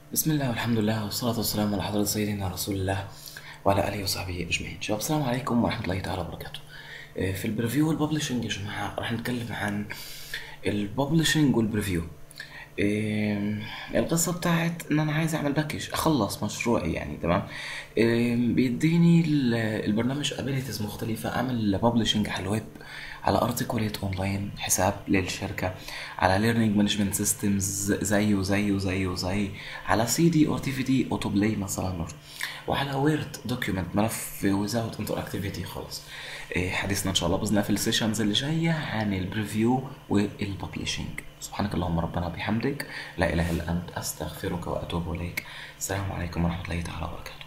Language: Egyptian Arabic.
بسم الله والحمد لله والصلاة والسلام على حضرة سيدنا رسول الله وعلى آله وصحبه أجمعين شباب السلام عليكم ورحمة الله تعالى وبركاته آه، في البريفيو والببلشنج يا جماعة راح نتكلم عن الببلشنج والبريفيو آه، القصة بتاعت ان انا عايز اعمل باكج اخلص مشروعي يعني تمام آه، بيديني ال- البرنامج ابيليتيز مختلفة اعمل ببلشنج على الويب على ارتكوليت اونلاين حساب للشركة على ليرنينج مانجمنت سيستمز زيه زيه زيه زي على سي دي او تي في دي اوتو بلاي مثلا وعلى ويرد دوكيومنت ملف ويزاوت انتراكتيفيتي خالص إيه، حديثنا ان شاء الله باذن الله في السيشنز اللي جايه عن البريفيو والببلشنج سبحانك اللهم ربنا بحمدك لا اله الا انت استغفرك واتوب اليك السلام عليكم ورحمه الله تعالى وبركاته